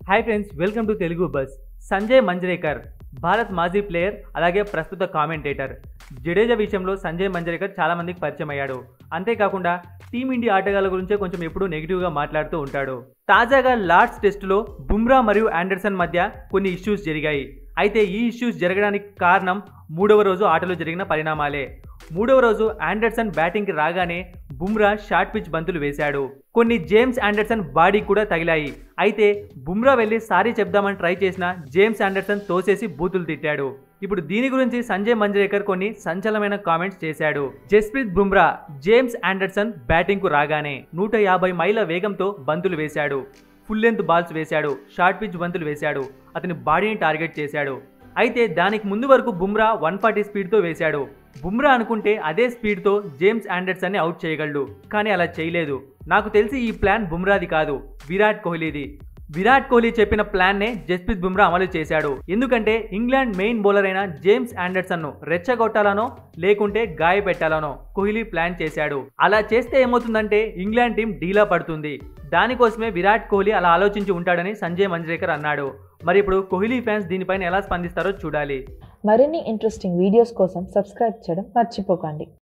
hi friends welcome to Telugu buzz Sanjay Manjrekar Bharat మాజీ player అలాగే ప్రస్తుత కామెంటేటర్ జడేజా విషయంలో సంజయ్ మంజ్రేకర్ చాలా మందికి పరిచయం అయ్యాడు అంతేకాకుండా టీమిండియా ఆటగాళ్ళ గురించే కొంచెం ఎప్పుడూ నెగిటివ్గా మాట్లాడుతూ ఉంటాడు తాజాగా లార్డ్స్ టెస్టులో బుమ్రా మరియు ఆండర్సన్ మధ్య కొన్ని ఇష్యూస్ జరిగాయి అయితే ఈ ఇష్యూస్ జరగడానికి కారణం మూడవ రోజు ఆటలో జరిగిన పరిణామాలే మూడవ రోజు ఆండర్సన్ బ్యాటింగ్కి రాగానే బుమ్రా షార్ట్ పిచ్ బంతులు వేశాడు కొన్ని జేమ్స్ ఆండర్సన్ బాడీ కూడా తగిలాయి అయితే బుమ్రా వెళ్ళి సారీ చెప్దామని ట్రై చేసిన జేమ్స్ ఆండర్సన్ తోసేసి బూతులు తిట్టాడు ఇప్పుడు దీని గురించి సంజయ్ మంజ్రేకర్ కొన్ని సంచలనమైన కామెంట్స్ చేశాడు జస్ప్రీత్ బుమ్రా జేమ్స్ ఆండర్సన్ బ్యాటింగ్కు రాగానే నూట యాభై మైళ్ళ వేగంతో బంతులు వేశాడు ఫుల్ లెంత్ బాల్స్ వేశాడు షార్ట్ పిచ్ బంతులు వేశాడు అతని బాడీని టార్గెట్ చేశాడు అయితే దానికి ముందు వరకు బుమ్రా వన్ ఫార్టీ స్పీడ్తో వేశాడు బుమ్రా అనుకుంటే అదే స్పీడ్తో జేమ్స్ ఆండర్సన్ని అవుట్ చేయగలడు కానీ అలా చేయలేదు నాకు తెలిసి ఈ ప్లాన్ బుమ్రాది కాదు విరాట్ కోహ్లీది విరాట్ కోహ్లీ చెప్పిన ప్లాన్నే జస్ప్రీత్ బుమ్రా అమలు చేశాడు ఎందుకంటే ఇంగ్లాండ్ మెయిన్ బౌలర్ అయిన జేమ్స్ ఆండర్సన్ను రెచ్చగొట్టాలనో లేకుంటే గాయపెట్టాలనో కోహ్లీ ప్లాన్ చేశాడు అలా చేస్తే ఏమవుతుందంటే ఇంగ్లాండ్ టీం డీలా పడుతుంది దానికోసమే విరాట్ కోహ్లీ అలా ఆలోచించి ఉంటాడని సంజయ్ మంజ్రేకర్ అన్నాడు మరి ఇప్పుడు కోహ్లీ ఫ్యాన్స్ దీనిపైన ఎలా స్పందిస్తారో చూడాలి మరిన్ని ఇంట్రెస్టింగ్ వీడియోస్ కోసం సబ్స్క్రైబ్ చేయడం మర్చిపోకండి